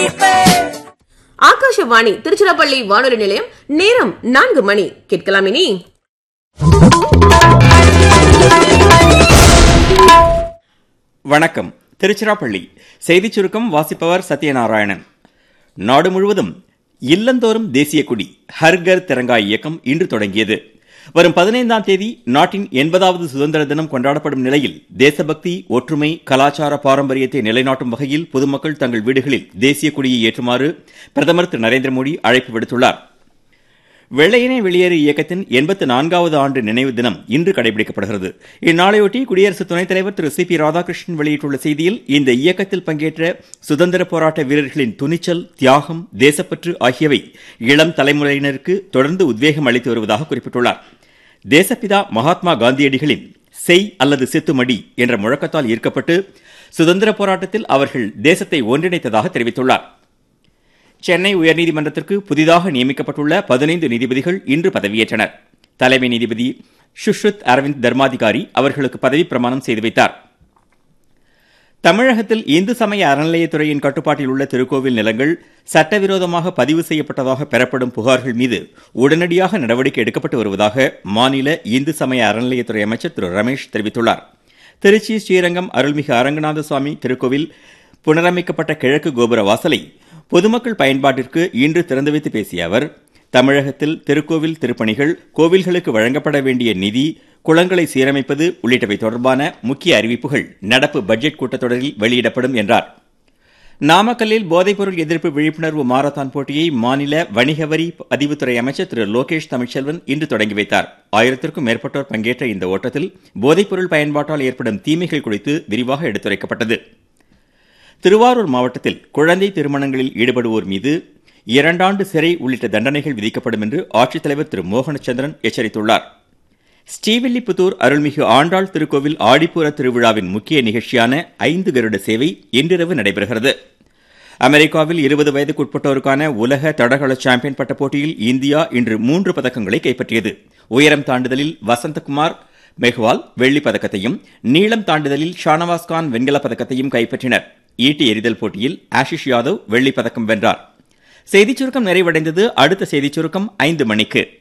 ஆகாஷவாணி திருச்சிராப்பள்ளி வானொலி நிலையம் நேரம் நான்கு மணி கேட்கலாம் இனி வணக்கம் திருச்சிராப்பள்ளி செய்திச் சுருக்கம் வாசிப்பவர் சத்யநாராயணன் நாடு முழுவதும் இல்லந்தோறும் தேசிய கொடி ஹர்கர் திரங்கா இயக்கம் இன்று தொடங்கியது வரும் பதினைந்தாம் தேதி நாட்டின் எண்பதாவது சுதந்திர தினம் கொண்டாடப்படும் நிலையில் தேசபக்தி ஒற்றுமை கலாச்சார பாரம்பரியத்தை நிலைநாட்டும் வகையில் பொதுமக்கள் தங்கள் வீடுகளில் தேசிய கொடியை ஏற்றுமாறு பிரதமர் திரு நரேந்திர மோடி அழைப்பு விடுத்துள்ளார் வெள்ளையனே வெளியேறு இயக்கத்தின் எண்பத்து நான்காவது ஆண்டு நினைவு தினம் இன்று கடைபிடிக்கப்படுகிறது இந்நாளையொட்டி குடியரசு துணைத் தலைவர் திரு சி பி ராதாகிருஷ்ணன் வெளியிட்டுள்ள செய்தியில் இந்த இயக்கத்தில் பங்கேற்ற சுதந்திர போராட்ட வீரர்களின் துணிச்சல் தியாகம் தேசப்பற்று ஆகியவை இளம் தலைமுறையினருக்கு தொடர்ந்து உத்வேகம் அளித்து வருவதாக குறிப்பிட்டுள்ளார் தேசப்பிதா மகாத்மா காந்தியடிகளின் செய் அல்லது செத்துமடி என்ற முழக்கத்தால் ஈர்க்கப்பட்டு சுதந்திர போராட்டத்தில் அவர்கள் தேசத்தை ஒன்றிணைத்ததாக தெரிவித்துள்ளார் சென்னை உயர்நீதிமன்றத்திற்கு புதிதாக நியமிக்கப்பட்டுள்ள பதினைந்து நீதிபதிகள் இன்று பதவியேற்றனர் தலைமை நீதிபதி சுஷ்ருத் அரவிந்த் தர்மாதிகாரி அவர்களுக்கு பதவி பிரமாணம் செய்து வைத்தார் தமிழகத்தில் இந்து சமய அறநிலையத்துறையின் கட்டுப்பாட்டில் உள்ள திருக்கோவில் நிலங்கள் சட்டவிரோதமாக பதிவு செய்யப்பட்டதாக பெறப்படும் புகார்கள் மீது உடனடியாக நடவடிக்கை எடுக்கப்பட்டு வருவதாக மாநில இந்து சமய அறநிலையத்துறை அமைச்சர் திரு ரமேஷ் தெரிவித்துள்ளார் திருச்சி ஸ்ரீரங்கம் அருள்மிகு அரங்கநாத சுவாமி திருக்கோவில் புனரமைக்கப்பட்ட கிழக்கு கோபுர வாசலை பொதுமக்கள் பயன்பாட்டிற்கு இன்று திறந்து வைத்து பேசிய அவர் தமிழகத்தில் திருக்கோவில் திருப்பணிகள் கோவில்களுக்கு வழங்கப்பட வேண்டிய நிதி குளங்களை சீரமைப்பது உள்ளிட்டவை தொடர்பான முக்கிய அறிவிப்புகள் நடப்பு பட்ஜெட் கூட்டத்தொடரில் வெளியிடப்படும் என்றார் நாமக்கல்லில் போதைப்பொருள் எதிர்ப்பு விழிப்புணர்வு மாரத்தான் போட்டியை மாநில வணிக வரி பதிவுத்துறை அமைச்சர் திரு லோகேஷ் தமிழ்ச்செல்வன் இன்று தொடங்கி வைத்தார் ஆயிரத்திற்கும் மேற்பட்டோர் பங்கேற்ற இந்த ஓட்டத்தில் போதைப்பொருள் பயன்பாட்டால் ஏற்படும் தீமைகள் குறித்து விரிவாக எடுத்துரைக்கப்பட்டது திருவாரூர் மாவட்டத்தில் குழந்தை திருமணங்களில் ஈடுபடுவோர் மீது இரண்டாண்டு சிறை உள்ளிட்ட தண்டனைகள் விதிக்கப்படும் என்று ஆட்சித்தலைவர் திரு மோகனச்சந்திரன் எச்சரித்துள்ளார் ஸ்ரீவில்லிபுத்தூர் அருள்மிகு ஆண்டாள் திருக்கோவில் ஆடிப்பூர திருவிழாவின் முக்கிய நிகழ்ச்சியான ஐந்து கருட சேவை இன்றிரவு நடைபெறுகிறது அமெரிக்காவில் இருபது வயதுக்குட்பட்டோருக்கான உலக தடகள சாம்பியன் பட்ட போட்டியில் இந்தியா இன்று மூன்று பதக்கங்களை கைப்பற்றியது உயரம் தாண்டுதலில் வசந்தகுமார் மெஹ்வால் வெள்ளிப் பதக்கத்தையும் நீளம் தாண்டுதலில் ஷானவாஸ் கான் வெண்கலப் பதக்கத்தையும் கைப்பற்றினர் ஈட்டி எறிதல் போட்டியில் ஆஷிஷ் யாதவ் வெள்ளிப் பதக்கம் வென்றார் செய்திச் சுருக்கம் நிறைவடைந்தது அடுத்த செய்திச் சுருக்கம் ஐந்து மணிக்கு